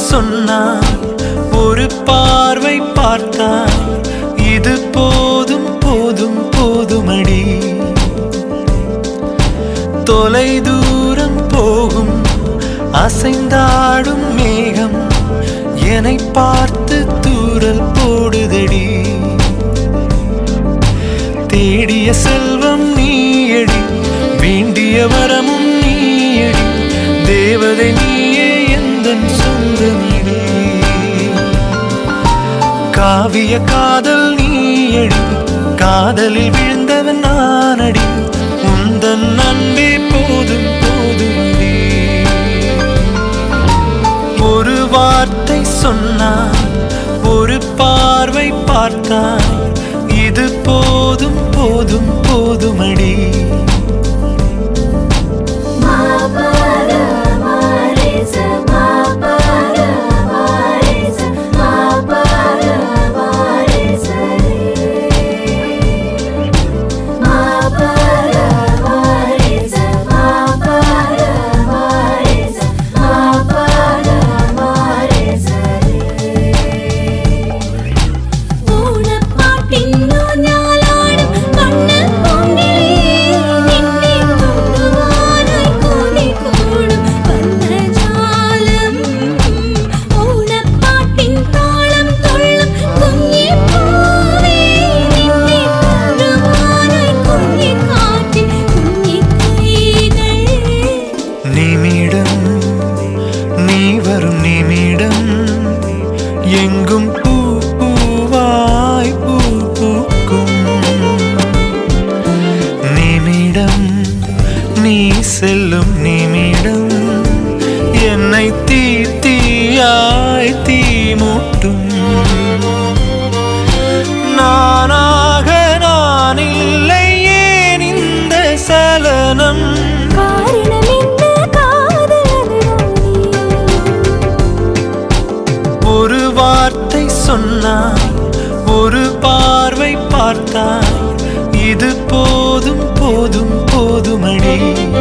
சொன்னாய் ஒரு பார்வை பார்த்தாய் இது போதும் போதும் போதுமடி தொலை தூரம் போகும் அசைந்தாடும் மேகம் என்னை பார்த்து தூரல் போடுதடி தேடிய செல்வம் நீயடி வேண்டிய வரமும் நீயடி தேவதை நீயே எந்த சொந்தமிடி காவிய காதல் நீயடி காதலில் விழுந்தவன் நானடி உந்தன் அன்பே போதும் போதுமடி ஒரு வார்த்தை சொன்னாய் ஒரு பார்வை பார்த்தாய் இது போதும் போதும் போதுமடி ഓണപ്പാട്ടിൻ ഊഞ്ഞാലാടും കണ്ണപ്പൂങ്കിലേ, നിന്നെ കൊണ്ടുവാനായി കൊതികൂടും വർണ്ണജാലം. ഓണപ്പാട്ടിൻ താളം തുള്ളും കുഞ്ഞിപ്പൂവേ, നിന്നെ കൊണ്ടുവാനായി കുഞ്ഞിക്കാറ്റിൻ കുഞ്ഞിക്കൈകൾ. நிமிடம் நீ வரும் நிமிடம் எங்கும் பூ பூவாய் பூ பூக்கும் நிமிடம் நீ செல்லும் நிமிடம் என்னை தீ தீயாய் தீ மூட்டும் நானாக நான் இல்லை ஏன் இந்த சலனம் காரணமென்ன காதலனுராணி ஒரு வார்த்தை சொன்னாய் ஒரு பார்வை பார்த்தாய் இது போதும் போதும் போதுமடி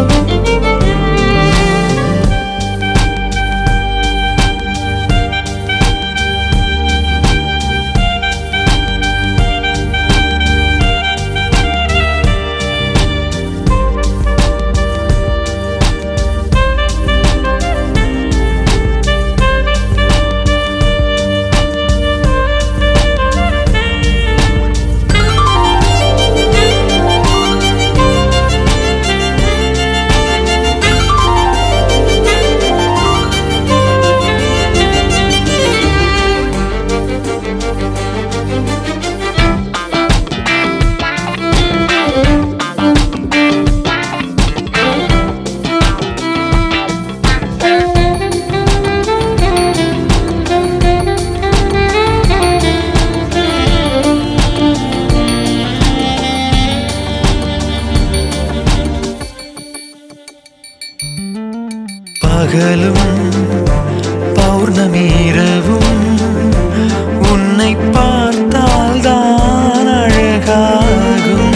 பகலும் பௌர்ணமி இரவும் உன்னை பார்த்தால் தான் அழகாகும்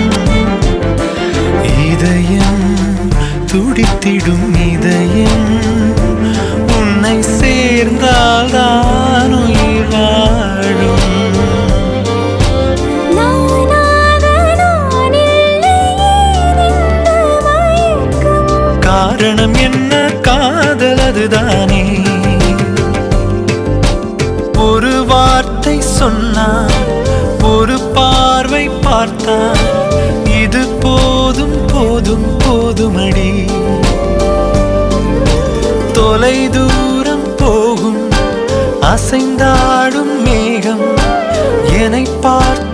இதயம் துடித்திடும் இதயம் உன்னை சேர்ந்தால் தான் உயிர் வாழும் நானாக நான் இல்லையே இந்த மயக்கம் காரணம் என்ன காதல் அதுதானே ஒரு வார்த்தை சொன்னாய் ஒரு பார்வை பார்த்தாய் இது போதும் போதும் போதுமடி தொலை தூரம் போகும் அசைந்தாடும் மேகம் என்னை பார்த்து